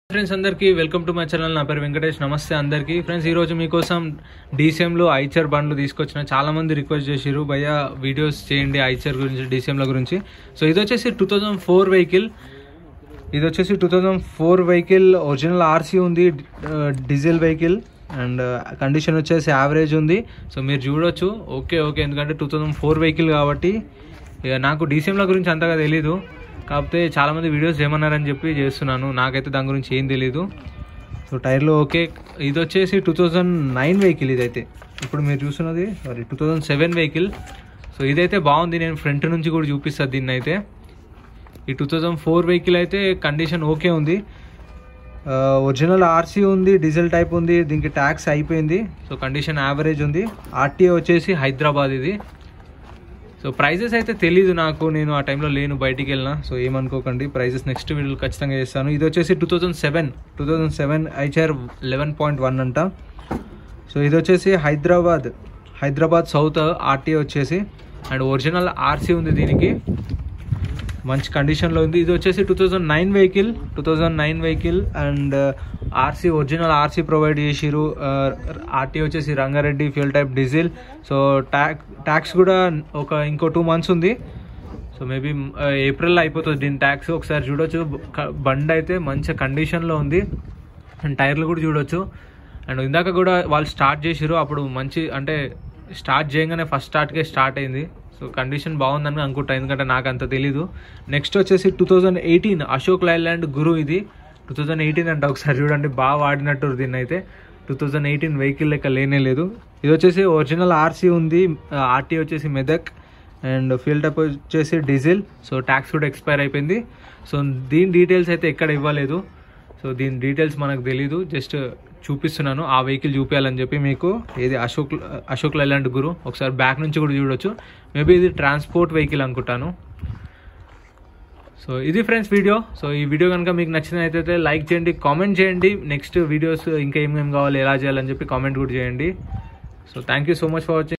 friends అందరికీ welcome to my channel నా పేరు వెంకటేష్ నమస్తే అందరికీ ఫ్రెండ్స్ ఈ రోజు మీకోసం డీసీఎంలో ఐచర్ బండ్లు తీసుకొచ్చిన చాలా మంది రిక్వెస్ట్ చేసిరు భయ్య వీడియోస్ చేయండి ఐచర్ గురించి డీసీఎంల గురించి సో ఇది వచ్చేసి టూ థౌజండ్ ఫోర్ వెహికల్ ఇది వచ్చేసి two thousand four vehicle original RC ఉంది డీజిల్ వెహికల్ అండ్ కండిషన్ వచ్చేసి యావరేజ్ ఉంది సో మీరు చూడొచ్చు ఓకే ఓకే ఎందుకంటే టూ థౌజండ్ ఫోర్ వెహికల్ కాబట్టి ఇక నాకు డీసీఎంల గురించి అంతగా తెలీదు కాకపోతే చాలామంది వీడియోస్ ఏమన్నారని చెప్పి చేస్తున్నాను నాకైతే దాని గురించి ఏం తెలీదు సో టైర్లు ఓకే ఇది వచ్చేసి టూ థౌజండ్ నైన్ వెహికల్ ఇదైతే ఇప్పుడు మీరు చూస్తున్నది sorry two thousand seven vehicle so ఇదైతే బాగుంది నేను ఫ్రంట్ నుంచి కూడా చూపిస్తాను దీన్ని అయితే ఈ టూ థౌజండ్ ఫోర్ వెహికల్ అయితే కండిషన్ ఓకే ఉంది ఒరిజినల్ ఆర్సీ ఉంది డీజిల్ టైప్ ఉంది దీనికి ట్యాక్స్ అయిపోయింది సో కండిషన్ యావరేజ్ ఉంది ఆర్టీఏ వచ్చేసి హైదరాబాద్ ఇది సో ప్రైజెస్ అయితే తెలీదు నాకు నేను ఆ టైంలో లేను బయటికి వెళ్ళిన సో ఏమనుకోకండి ప్రైజెస్ నెక్స్ట్ వీడియోలో ఖచ్చితంగా చేస్తాను ఇది వచ్చేసి two thousand seven two thousand seven Eicher eleven point one అంట సో ఇది వచ్చేసి హైదరాబాద్ హైదరాబాద్ సౌత్ ఆర్టీ వచ్చేసి అండ్ ఒరిజినల్ ఆర్సీ ఉంది దీనికి మంచి కండిషన్లో ఉంది ఇది వచ్చేసి two thousand nine vehicle two thousand nine vehicle and RC original RC provide చేసిరు ఆర్టీ వచ్చేసి Rangareddy fuel type diesel so tax tax కూడా ఒక ఇంకో టూ మంత్స్ ఉంది సో మేబీ ఏప్రిల్ అయిపోతుంది దీని ట్యాక్స్ ఒకసారి చూడొచ్చు క- బండి అయితే మంచి కండిషన్లో ఉంది అండ్ టైర్లు కూడా చూడొచ్చు అండ్ ఇందాక కూడా వాళ్ళు స్టార్ట్ చేసిరు అప్పుడు మంచి అంటే స్టార్ట్ చేయగానే ఫస్ట్ స్టార్ట్కే స్టార్ట్ అయింది సో కండిషన్ బాగుందని అనుకుంటా ఎందుకంటే నాకు అంత తెలీదు నెక్స్ట్ వచ్చేసి two thousand eighteen Ashok Leyland గురు ఇది టూ థౌజండ్ ఎయిటీన్ అంటే ఒకసారి చూడండి బాగా వాడినట్టు దీన్ని అయితే టూ థౌజండ్ ఎయిటీన్ వెహికల్ లెక్క లేనే లేదు ఇది వచ్చేసి ఒరిజినల్ ఆర్సీ ఉంది ఆర్టీ వచ్చేసి మెదక్ అండ్ ఫ్యూల్ టైప్ వచ్చేసి డీజిల్ సో ట్యాక్స్ కూడా ఎక్స్పైర్ అయిపోయింది సో దీని డీటెయిల్స్ అయితే ఎక్కడ ఇవ్వలేదు సో దీని డీటెయిల్స్ మనకు తెలీదు జస్ట్ చూపిస్తున్నాను ఆ వెహికల్ చూపించాలని చెప్పి మీకు ఇది అశోక్ అశోక్ లైలాండ్ గురు ఒకసారి బ్యాక్ నుంచి కూడా చూడొచ్చు మేబీ ఇది ట్రాన్స్పోర్ట్ వెహికల్ అనుకుంటాను సో ఇది ఫ్రెండ్స్ వీడియో సో ఈ వీడియో కనుక మీకు నచ్చినట్లయితే లైక్ చేయండి కామెంట్ చేయండి నెక్స్ట్ వీడియోస్ ఇంకా ఏమేమి కావాలి ఎలా చేయాలని చెప్పి కామెంట్ కూడా చేయండి so thank you so much for watching